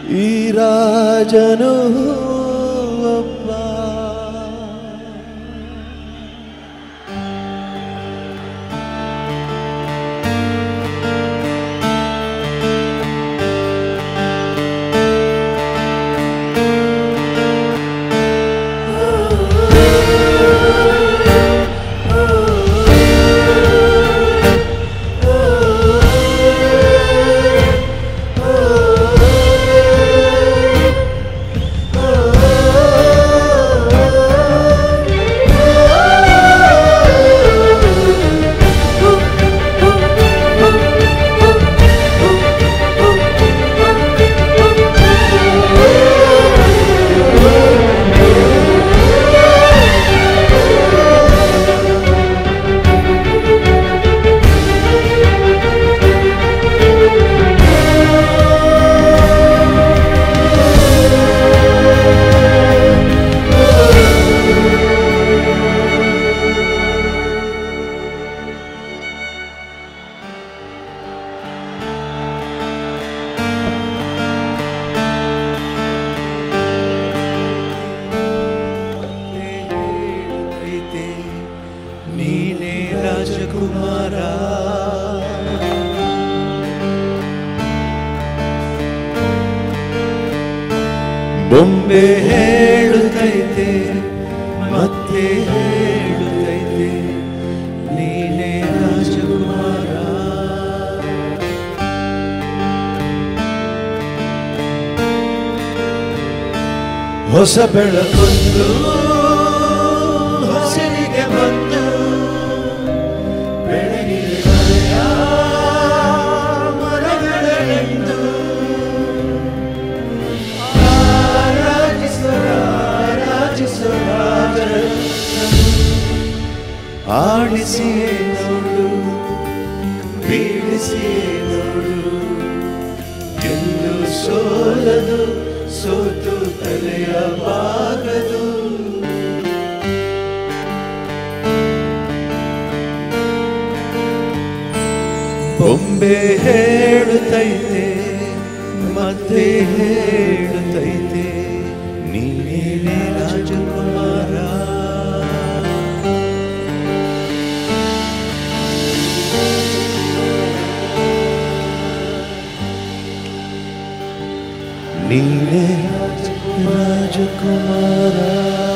ಈ ರಾಜನು ಒಬ್ಬ ಐತೆ ನೀನೇ ರಾಜಕುಮಾರ ಬೊಂಬೆ ಹೇಳುತ್ತೈತೆ ಮತ್ತೆ ಹೇಳುತ್ತೈತೆ ನೀನೇ ರಾಜಕುಮಾರ ಹೊಸ ಬೆಳಕೊಂದು ಹಸಿರಿಗೆ ಬಂದು ಬೆಳಗಿನ ಮರೆಯ ಮರಗಳೆಂದು ಆರಾಧಿಸರ ಆರಾಧಿಸರ ಆಡಿಸಿಯೇ ನೋಡು ಬೀಳಿಸಿಯೇ ನೋಡು ಎಂದು ಸೋಲದು ಸೋತು ತಲೆಯ ಬಾಗದು ಬೊಂಬೆ ಹೇಳುತ್ತೈತೆ ಮತ್ತೆ ಹೇಳುತ್ತೈತೆ ನೀನೇ ರಾಜಕುಮಾರ ನೀನೇ ರಾಜಕುಮಾರ